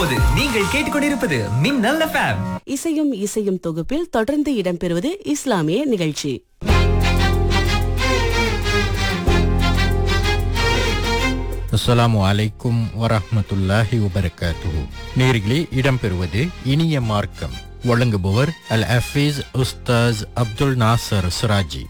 இப்போது நீங்கள் கேட்டுக்கொண்டிருப்பது மின்னல் எஃப்எம் இசையும் இசையும் தொகுப்பில் தொடர்ந்து இடம்பெறுவது இஸ்லாமிய நிகழ்ச்சி அஸ்ஸலாமு அலைக்கும் வரஹ்மத்துல்லாஹி வபரகாத்துஹு நேர்களே இடம்பெறுவது இனிய மார்க்கம் வழங்குபவர் அல் ஹஃபீஸ் உஸ்தாஸ் அப்துல் நாசர் சிராஜி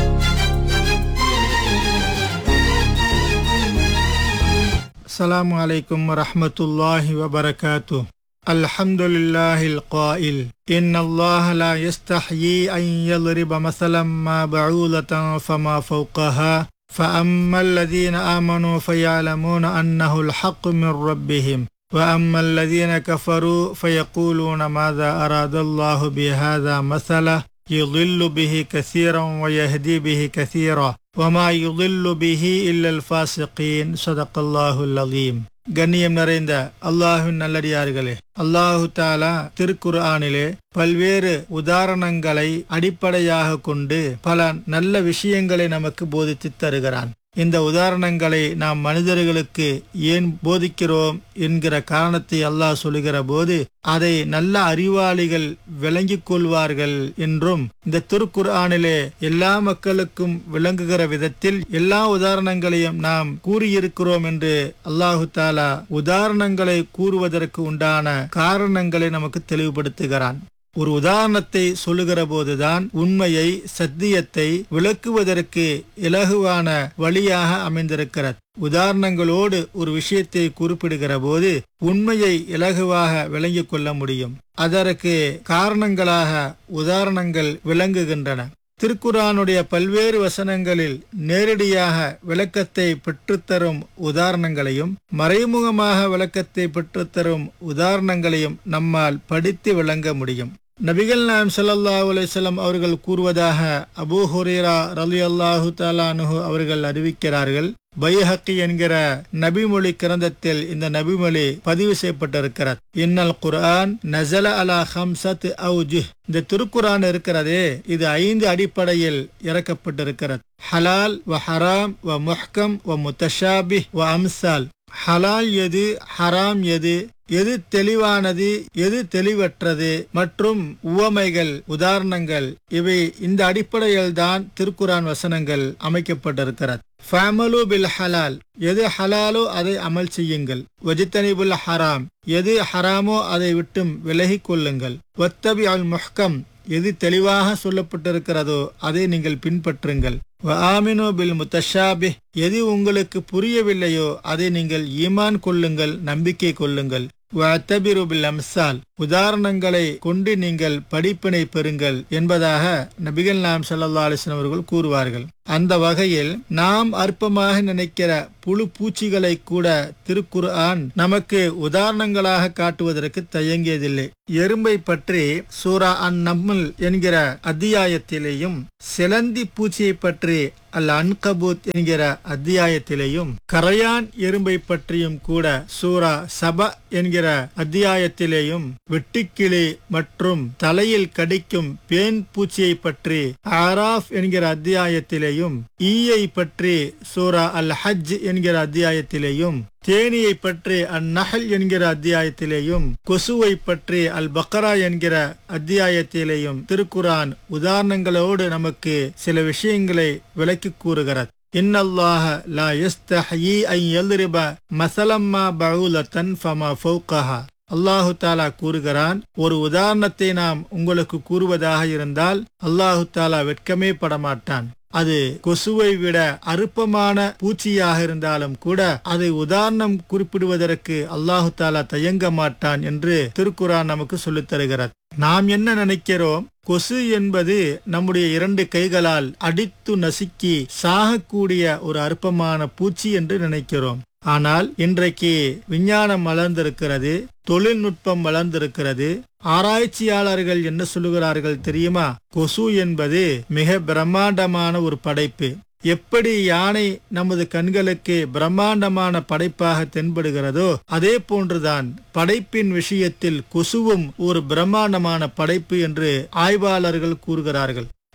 السلام عليكم ورحمة الله وبركاته الحمد لله القائل إن الله لا يستحيي أن يضرب مثلا ما بعوضة فما فوقها فأما الذين آمنوا فيعلمون أنه الحق من ربهم وأما الذين كفروا فيقولون ماذا أراد الله بهذا مثلا يضل به كثيرا ويهدي به كثيرا وما يضل به إلا الفاسقين صدق الله العظيم கண்ணியம் நிறைந்த அல்லாஹின் நல்லடியார்களே அல்லாஹு தாலா திருக்குர்ஆனிலே பல்வேறு உதாரணங்களை அடிப்படையாக கொண்டு பல நல்ல விஷயங்களை நமக்கு போதித்து தருகிறான் இந்த உதாரணங்களை நாம் மனிதர்களுக்கு ஏன் போதிக்கிறோம் என்கிற காரணத்தை அல்லாஹ் சொல்லுகிற போது அதை நல்ல அறிவாளிகள் விளங்கிக் கொள்வார்கள் என்றும் இந்த திருக்குர்ஆனிலே எல்லா மக்களுக்கும் விளங்குகிற விதத்தில் எல்லா உதாரணங்களையும் நாம் கூறியிருக்கிறோம் என்று அல்லாஹு தாலா உதாரணங்களை கூறுவதற்கு உண்டான காரணங்களை நமக்கு தெளிவுபடுத்துகிறான் ஒரு உதாரணத்தை சொல்லுகிற போதுதான் உண்மையை சத்தியத்தை விளக்குவதற்கு இலகுவான வழியாக அமைந்திருக்கிறது உதாரணங்களோடு ஒரு விஷயத்தை குறிப்பிடுகிற போது உண்மையை இலகுவாக விளங்கிக் கொள்ள முடியும் அதற்கு காரணங்களாக உதாரணங்கள் விளங்குகின்றன திருக்குரானுடைய பல்வேறு வசனங்களில் நேரடியாக விளக்கத்தை பெற்றுத்தரும் உதாரணங்களையும் மறைமுகமாக விளக்கத்தை பெற்றுத்தரும் உதாரணங்களையும் நம்மால் படித்து விளங்க முடியும் நபிகள் நாயம் ஸல்லல்லாஹு அலைஹி வஸல்லம் அவர்கள் கூறுவதாக அபூ ஹுரேரா ரலியல்லாஹு தஆலா அன்ஹு அவர்கள் அறிவிக்கிறார்கள் பைஹக்கி என்கிற நபிமொழி கிரந்தத்தில் இந்த நபிமொழி பதிவு செய்யப்பட்டிருக்கிறது இன்னல் குர்ஆன் நசல அலா ஹம்சத் அவுஜு இந்த திருக்குரான் இருக்கிறதே இது ஐந்து அடிப்படையில் இறக்கப்பட்டிருக்கிறது ஹலால் வ ஹராம் வ முஹ்கம் வ முத்தஷாபி வ அம்சால் ஹலால் எது ஹராம் எது எது தெளிவானது எது தெளிவற்றது மற்றும் உவமைகள் உதாரணங்கள் இவை இந்த அடிப்படையில் தான் திருக்குரான் வசனங்கள் அமைக்கப்பட்டிருக்கிறது ஃபேமலு பில் ஹலால் எது ஹலாலோ அதை அமல் செய்யுங்கள் வஜித்தனிபுல் ஹராம் எது ஹராமோ அதை விட்டும் விலகிக் கொள்ளுங்கள் ஒத்தபி அல் முஹ்கம் எது தெளிவாக சொல்லப்பட்டிருக்கிறதோ அதை நீங்கள் பின்பற்றுங்கள் ஆமினோ பில் முத்தஷாபி எது உங்களுக்கு புரியவில்லையோ அதை நீங்கள் ஈமான் கொள்ளுங்கள் நம்பிக்கை கொள்ளுங்கள் வத்தபிரு பில் அம்சால் உதாரணங்களை கொண்டு நீங்கள் படிப்பினை பெறுங்கள் என்பதாக நபிகள் நாம் சல்லா அலிஸ்லாம் அவர்கள் கூறுவார்கள் அந்த வகையில் நாம் அற்பமாக நினைக்கிற புழு பூச்சிகளை கூட திருக்குர்ஆன் நமக்கு உதாரணங்களாக காட்டுவதற்கு தயங்கியதில்லை எறும்பை பற்றி சூரா அன் நம்மல் என்கிற அத்தியாயத்திலேயும் சிலந்தி பூச்சியை பற்றி அல் அன்கபூத் என்கிற அத்தியாயத்திலேயும் கரையான் எறும்பை பற்றியும் கூட சூரா சப என்கிற அத்தியாயத்திலேயும் வெட்டுக்கிளி மற்றும் தலையில் கடிக்கும் பேன் பூச்சியை பற்றி ஆராஃப் என்கிற அத்தியாயத்திலேயும் ஈயை பற்றி சூரா அல் ஹஜ் என்கிற அத்தியாயத்திலேயும் தேனியை பற்றி அந்நஹல் என்கிற அத்தியாயத்திலேயும் கொசுவை பற்றி அல் பக்ரா என்கிற அத்தியாயத்திலேயும் திருக்குரான் உதாரணங்களோடு நமக்கு சில விஷயங்களை விளக்கி கூறுகிறது இன்னல்லாஹ லா யஸ்தஹயி அன் யல்ரிப மசலம்மா பவுலத்தன் ஃபமா ஃபௌகஹா அல்லாஹு தாலா கூறுகிறான் ஒரு உதாரணத்தை நாம் உங்களுக்கு கூறுவதாக இருந்தால் அல்லாஹு தாலா வெட்கமே படமாட்டான் அது கொசுவை விட அருப்பமான பூச்சியாக இருந்தாலும் கூட அதை உதாரணம் குறிப்பிடுவதற்கு அல்லாஹு தாலா தயங்க மாட்டான் என்று திருக்குரான் நமக்கு சொல்லித் தருகிறது நாம் என்ன நினைக்கிறோம் கொசு என்பது நம்முடைய இரண்டு கைகளால் அடித்து நசுக்கி சாகக்கூடிய ஒரு அற்பமான பூச்சி என்று நினைக்கிறோம் ஆனால் இன்றைக்கு விஞ்ஞானம் வளர்ந்திருக்கிறது தொழில்நுட்பம் வளர்ந்திருக்கிறது ஆராய்ச்சியாளர்கள் என்ன சொல்லுகிறார்கள் தெரியுமா கொசு என்பது மிக பிரம்மாண்டமான ஒரு படைப்பு எப்படி யானை நமது கண்களுக்கு பிரம்மாண்டமான படைப்பாக தென்படுகிறதோ அதே போன்றுதான் படைப்பின் விஷயத்தில் கொசுவும் ஒரு பிரம்மாண்டமான படைப்பு என்று ஆய்வாளர்கள் கூறுகிறார்கள்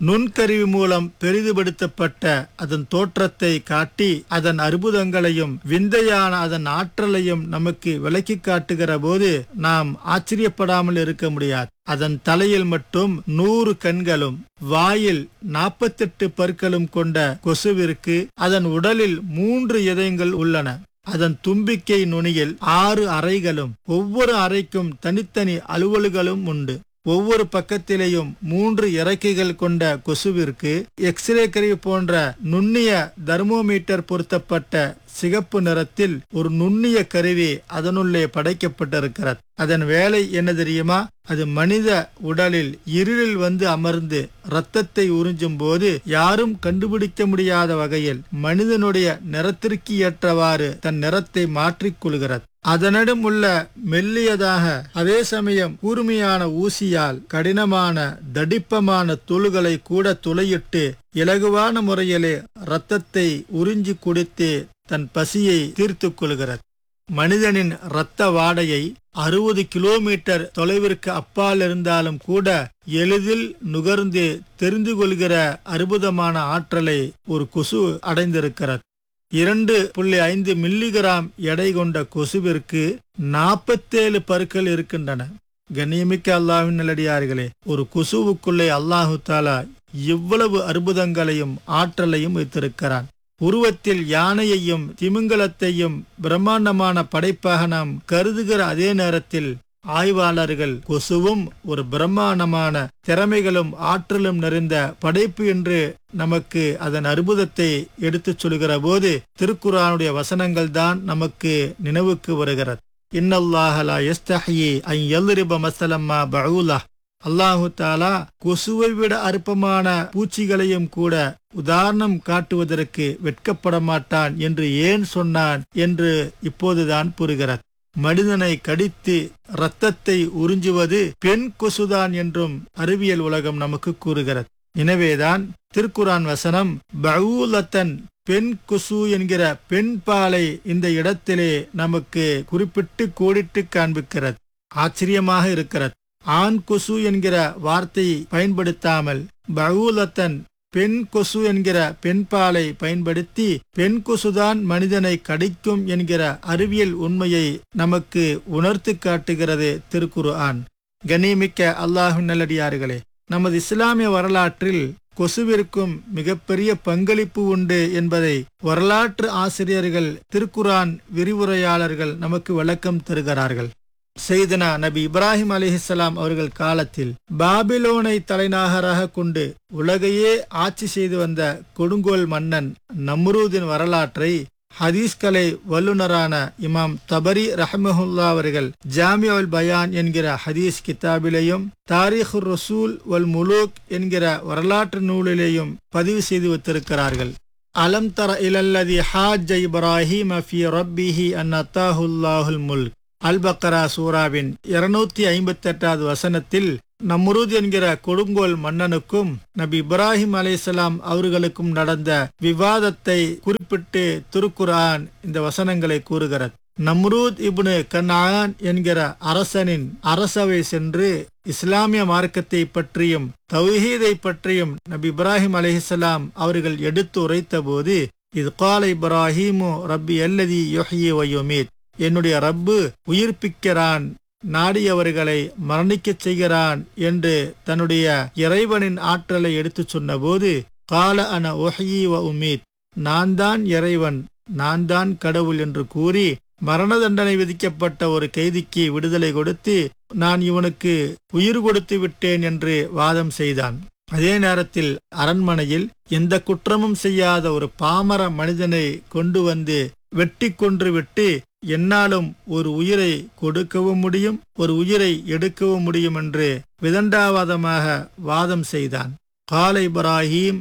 நுண்கருவி மூலம் பெரிதுபடுத்தப்பட்ட அதன் தோற்றத்தை காட்டி அதன் அற்புதங்களையும் விந்தையான அதன் ஆற்றலையும் நமக்கு விளக்கி காட்டுகிற போது நாம் ஆச்சரியப்படாமல் இருக்க முடியாது அதன் தலையில் மட்டும் நூறு கண்களும் வாயில் நாற்பத்தெட்டு பற்களும் கொண்ட கொசுவிற்கு அதன் உடலில் மூன்று இதயங்கள் உள்ளன அதன் தும்பிக்கை நுனியில் ஆறு அறைகளும் ஒவ்வொரு அறைக்கும் தனித்தனி அலுவல்களும் உண்டு ஒவ்வொரு பக்கத்திலேயும் மூன்று இறக்கைகள் கொண்ட கொசுவிற்கு எக்ஸ்ரே கருவி போன்ற நுண்ணிய தர்மோமீட்டர் பொருத்தப்பட்ட சிகப்பு நிறத்தில் ஒரு நுண்ணிய கருவி அதனுள்ளே படைக்கப்பட்டிருக்கிறது அதன் வேலை என்ன தெரியுமா அது மனித உடலில் இருளில் வந்து அமர்ந்து இரத்தத்தை உறிஞ்சும் போது யாரும் கண்டுபிடிக்க முடியாத வகையில் மனிதனுடைய நிறத்திற்கு ஏற்றவாறு தன் நிறத்தை மாற்றிக்கொள்கிறது அதனிடம் உள்ள மெல்லியதாக அதே சமயம் கூர்மையான ஊசியால் கடினமான தடிப்பமான தோள்களை கூட துளையிட்டு இலகுவான முறையிலே இரத்தத்தை உறிஞ்சி குடித்து தன் பசியை தீர்த்துக் கொள்கிறது மனிதனின் இரத்த வாடையை அறுபது கிலோமீட்டர் தொலைவிற்கு அப்பால் இருந்தாலும் கூட எளிதில் நுகர்ந்து தெரிந்து கொள்கிற அற்புதமான ஆற்றலை ஒரு கொசு அடைந்திருக்கிறது இரண்டு புள்ளி ஐந்து மில்லிகிராம் எடை கொண்ட கொசுவிற்கு நாற்பத்தேழு பருக்கள் இருக்கின்றன கண்ணியமிக்க அல்லாஹின் நல்லடியார்களே ஒரு கொசுவுக்குள்ளே அல்லாஹு தாலா இவ்வளவு அற்புதங்களையும் ஆற்றலையும் வைத்திருக்கிறான் உருவத்தில் யானையையும் திமிங்கலத்தையும் பிரம்மாண்டமான படைப்பாக நாம் கருதுகிற அதே நேரத்தில் ஆய்வாளர்கள் கொசுவும் ஒரு பிரம்மாண்டமான திறமைகளும் ஆற்றலும் நிறைந்த படைப்பு என்று நமக்கு அதன் அற்புதத்தை எடுத்துச் சொல்கிற போது திருக்குறானுடைய வசனங்கள் தான் நமக்கு நினைவுக்கு வருகிறது இன்னல்லாஹலா எஸ்தஹி ஐ எல்ரிப மசலம்மா பவுலா அல்லாஹு தாலா கொசுவை விட அற்பமான பூச்சிகளையும் கூட உதாரணம் காட்டுவதற்கு வெட்கப்பட மாட்டான் என்று ஏன் சொன்னான் என்று இப்போதுதான் புரிகிறது மனிதனை கடித்து இரத்தத்தை உறிஞ்சுவது பெண் கொசுதான் என்றும் அறிவியல் உலகம் நமக்கு கூறுகிறது எனவேதான் திருக்குரான் வசனம் பவுலத்தன் பெண் கொசு என்கிற பெண் பாலை இந்த இடத்திலே நமக்கு குறிப்பிட்டு கோடிட்டு காண்பிக்கிறது ஆச்சரியமாக இருக்கிறது ஆண் கொசு என்கிற வார்த்தையை பயன்படுத்தாமல் பவுலத்தன் பெண் கொசு என்கிற பெண் பாலை பயன்படுத்தி பெண் கொசுதான் மனிதனை கடிக்கும் என்கிற அறிவியல் உண்மையை நமக்கு உணர்த்து காட்டுகிறது திருக்குரு ஆன் கண்ணியமிக்க அல்லாஹு நல்லடியார்களே நமது இஸ்லாமிய வரலாற்றில் கொசுவிற்கும் மிகப்பெரிய பங்களிப்பு உண்டு என்பதை வரலாற்று ஆசிரியர்கள் திருக்குரான் விரிவுரையாளர்கள் நமக்கு விளக்கம் தருகிறார்கள் செய்தனா நபி இப்ராஹிம் அலிஹிஸ்லாம் அவர்கள் காலத்தில் பாபிலோனை தலைநகராக கொண்டு உலகையே ஆட்சி செய்து வந்த கொடுங்கோல் மன்னன் நம்ரூதின் வரலாற்றை ஹதீஸ்கலை வல்லுநரான இமாம் தபரி ரஹமஹுல்லா அவர்கள் ஜாமியுல் பயான் என்கிற ஹதீஸ் கிதாபிலேயும் தாரிஹுர் ரசூல் வல் முலூக் என்கிற வரலாற்று நூலிலேயும் பதிவு செய்து வைத்திருக்கிறார்கள் அலம் தர இலல்லதி ஹாஜ் இப்ராஹிம் அஃபி ரப்பிஹி அன் அத்தாஹுல்லாஹுல் முல்க் அல் பக்கரா சூராவின் இருநூத்தி ஐம்பத்தி எட்டாவது வசனத்தில் நம்ருத் என்கிற கொடுங்கோல் மன்னனுக்கும் நபி இப்ராஹிம் அலைசலாம் அவர்களுக்கும் நடந்த விவாதத்தை குறிப்பிட்டு திருக்குரான் இந்த வசனங்களை கூறுகிறது நம்ரூத் இப்னு கன்னான் என்கிற அரசனின் அரசவை சென்று இஸ்லாமிய மார்க்கத்தை பற்றியும் தௌஹீதை பற்றியும் நபி இப்ராஹிம் அலிஹலாம் அவர்கள் எடுத்து உரைத்த போது இது கால இப்ராஹிமு ரப்பி அல்லதி யொஹிய வயோமீத் என்னுடைய ரப்பு உயிர்ப்பிக்கிறான் நாடியவர்களை மரணிக்கச் செய்கிறான் என்று தன்னுடைய இறைவனின் ஆற்றலை எடுத்துச் சொன்னபோது கால அன ஒஹி வ உமீத் நான் தான் இறைவன் நான் தான் கடவுள் என்று கூறி மரண தண்டனை விதிக்கப்பட்ட ஒரு கைதிக்கு விடுதலை கொடுத்து நான் இவனுக்கு உயிர் கொடுத்து விட்டேன் என்று வாதம் செய்தான் அதே நேரத்தில் அரண்மனையில் எந்த குற்றமும் செய்யாத ஒரு பாமர மனிதனை கொண்டு வந்து வெட்டி கொன்று விட்டு என்னாலும் ஒரு உயிரை கொடுக்கவும் முடியும் ஒரு உயிரை எடுக்கவும் முடியும் என்று விதண்டாவாதமாக வாதம் செய்தான் கால இப்ராஹிம்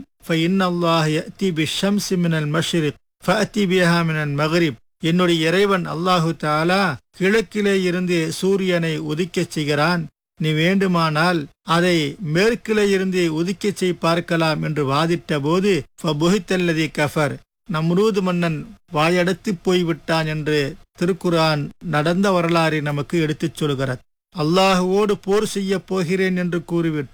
என்னுடைய இறைவன் அல்லாஹு தாலா கிழக்கிலே இருந்து சூரியனை உதிக்கச் செய்கிறான் நீ வேண்டுமானால் அதை மேற்கிலே இருந்து உதிக்கச் செய் பார்க்கலாம் என்று வாதிட்ட போது ஃபபுஹித்தல்லதி கஃபர் நம்ரூது மன்னன் வாயடத்து போய்விட்டான் என்று திருக்குரான் நடந்த வரலாறை நமக்கு எடுத்துச் சொல்கிறது அல்லாஹுவோடு போர் செய்ய போகிறேன் என்று கூறிவிட்டு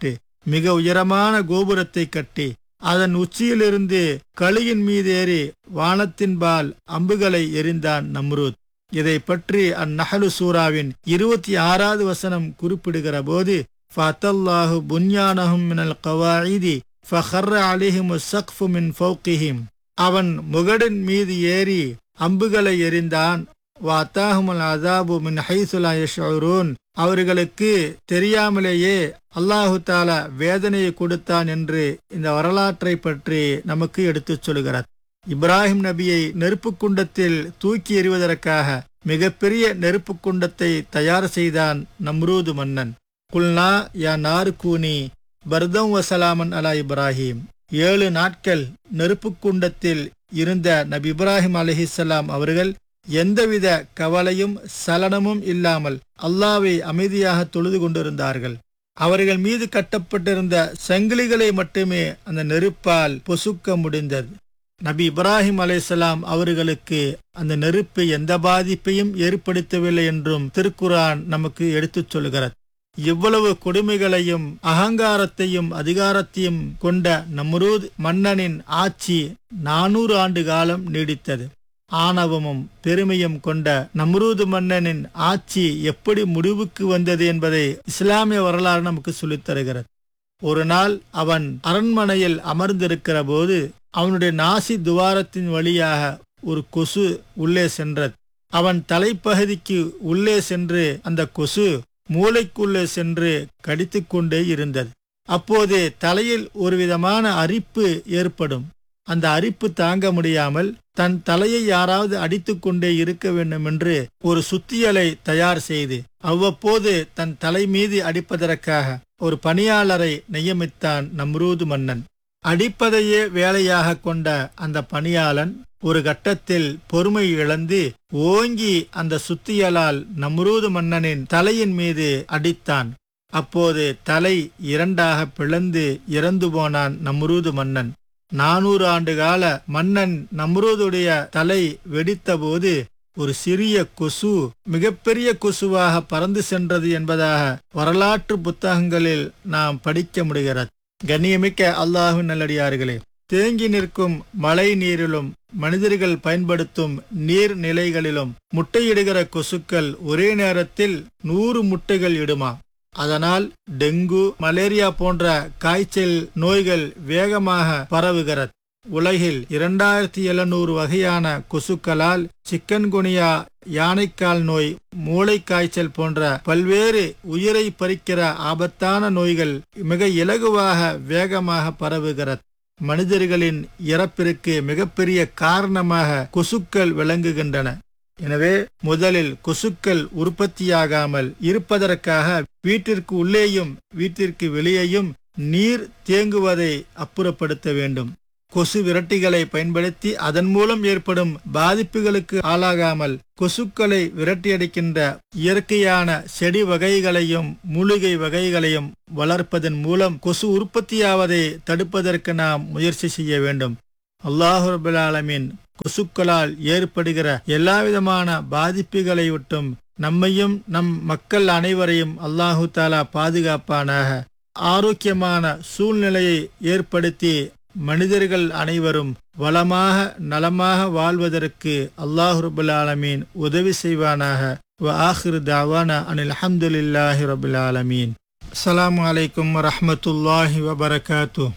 மிக உயரமான கோபுரத்தை கட்டி அதன் உச்சியிலிருந்து கழுகின் மீது ஏறி வானத்தின்பால் அம்புகளை எறிந்தான் நம்ரூத் இதை பற்றி அந்நஹலு சூராவின் இருபத்தி ஆறாவது வசனம் குறிப்பிடுகிற போது ஃபத்தல்லாஹு புன்யானஹும் மினல் கவாயிதி ஃபஹர்ர அலிஹிம் சக்ஃபு மின் ஃபௌகிஹிம் அவன் முகடின் மீது ஏறி அம்புகளை எறிந்தான் வாத்தாஹுமல் அதாபு மின் ஹைசுலா யஷ்ஊரூன் அவர்களுக்கு தெரியாமலேயே அல்லாஹு தாலா வேதனையை கொடுத்தான் என்று இந்த வரலாற்றை பற்றி நமக்கு எடுத்துச் சொல்கிறார் இப்ராஹிம் நபியை நெருப்புக் குண்டத்தில் தூக்கி எறிவதற்காக மிகப்பெரிய நெருப்புக் குண்டத்தை தயார் செய்தான் நம்ரூது மன்னன் குல்னா யா நாரு கூனி பர்தம் வசலாமன் அலா இப்ராஹிம் ஏழு நாட்கள் நெருப்புக் குண்டத்தில் இருந்த நபி இப்ராஹிம் அலிஹிசலாம் அவர்கள் எந்தவித கவலையும் சலனமும் இல்லாமல் அல்லாவை அமைதியாக தொழுது கொண்டிருந்தார்கள் அவர்கள் மீது கட்டப்பட்டிருந்த சங்கிலிகளை மட்டுமே அந்த நெருப்பால் பொசுக்க முடிந்தது நபி இப்ராஹிம் அலைசலாம் அவர்களுக்கு அந்த நெருப்பு எந்த பாதிப்பையும் ஏற்படுத்தவில்லை என்றும் திருக்குரான் நமக்கு எடுத்துச் சொல்கிறது இவ்வளவு கொடுமைகளையும் அகங்காரத்தையும் அதிகாரத்தையும் கொண்ட நம்ரூத் மன்னனின் ஆட்சி நானூறு ஆண்டு காலம் நீடித்தது ஆணவமும் பெருமையும் கொண்ட நம்ரூது மன்னனின் ஆட்சி எப்படி முடிவுக்கு வந்தது என்பதை இஸ்லாமிய வரலாறு நமக்கு சொல்லித் தருகிறது ஒரு நாள் அவன் அரண்மனையில் அமர்ந்திருக்கிற போது அவனுடைய நாசி துவாரத்தின் வழியாக ஒரு கொசு உள்ளே சென்றது அவன் தலைப்பகுதிக்கு உள்ளே சென்று அந்த கொசு மூளைக்குள்ளே சென்று கடித்துக் கொண்டே இருந்தது அப்போது தலையில் ஒரு விதமான அரிப்பு ஏற்படும் அந்த அரிப்பு தாங்க முடியாமல் தன் தலையை யாராவது அடித்துக் கொண்டே இருக்க வேண்டும் என்று ஒரு சுத்தியலை தயார் செய்து அவ்வப்போது தன் தலை மீது அடிப்பதற்காக ஒரு பணியாளரை நியமித்தான் நம்ரூது மன்னன் அடிப்பதையே வேலையாக கொண்ட அந்த பணியாளன் ஒரு கட்டத்தில் பொறுமை இழந்து ஓங்கி அந்த சுத்தியலால் நம்ரூது மன்னனின் தலையின் மீது அடித்தான் அப்போது தலை இரண்டாக பிளந்து இறந்து போனான் நம்ரூது மன்னன் நானூறு ஆண்டு கால மன்னன் நம்ரூதுடைய தலை வெடித்தபோது ஒரு சிறிய கொசு மிகப்பெரிய கொசுவாக பறந்து சென்றது என்பதாக வரலாற்று புத்தகங்களில் நாம் படிக்க முடிகிறது கண்ணியமிக்க அல்லாஹு நல்லடியார்களே தேங்கி நிற்கும் மழை நீரிலும் மனிதர்கள் பயன்படுத்தும் நீர் நிலைகளிலும் முட்டையிடுகிற கொசுக்கள் ஒரே நேரத்தில் நூறு முட்டைகள் இடுமா அதனால் டெங்கு மலேரியா போன்ற காய்ச்சல் நோய்கள் வேகமாக பரவுகிறது உலகில் இரண்டாயிரத்தி எழுநூறு வகையான கொசுக்களால் சிக்கன்குனியா யானைக்கால் நோய் மூளை காய்ச்சல் போன்ற பல்வேறு உயிரை பறிக்கிற ஆபத்தான நோய்கள் மிக இலகுவாக வேகமாக பரவுகிறது மனிதர்களின் இறப்பிற்கு மிகப்பெரிய காரணமாக கொசுக்கள் விளங்குகின்றன எனவே முதலில் கொசுக்கள் உற்பத்தியாகாமல் இருப்பதற்காக வீட்டிற்கு உள்ளேயும் வீட்டிற்கு வெளியேயும் நீர் தேங்குவதை அப்புறப்படுத்த வேண்டும் கொசு விரட்டிகளை பயன்படுத்தி அதன் மூலம் ஏற்படும் பாதிப்புகளுக்கு ஆளாகாமல் கொசுக்களை விரட்டியடிக்கின்ற இயற்கையான செடி வகைகளையும் மூலிகை வகைகளையும் வளர்ப்பதன் மூலம் கொசு உற்பத்தியாவதை தடுப்பதற்கு நாம் முயற்சி செய்ய வேண்டும் அல்லாஹு ரபுல் ஆலமீன் கொசுக்களால் ஏற்படுகிற எல்லாவிதமான பாதிப்புகளை விட்டும் நம்மையும் நம் மக்கள் அனைவரையும் அல்லாஹு தாலா பாதுகாப்பானாக ஆரோக்கியமான சூழ்நிலையை ஏற்படுத்தி மனிதர்கள் அனைவரும் வளமாக நலமாக வாழ்வதற்கு அல்லாஹு ரபுல் ஆலமீன் உதவி செய்வானாக வ ஆஹிரு தாவானா அனில் அஹமதுல்லாஹி ரபுல் ஆலமீன் அஸ்ஸலாமு அலைக்கும் வரஹ்மத்துல்லாஹி வபரகாத்து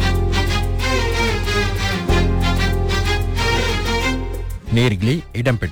நேர்களே இடம்பெற்ற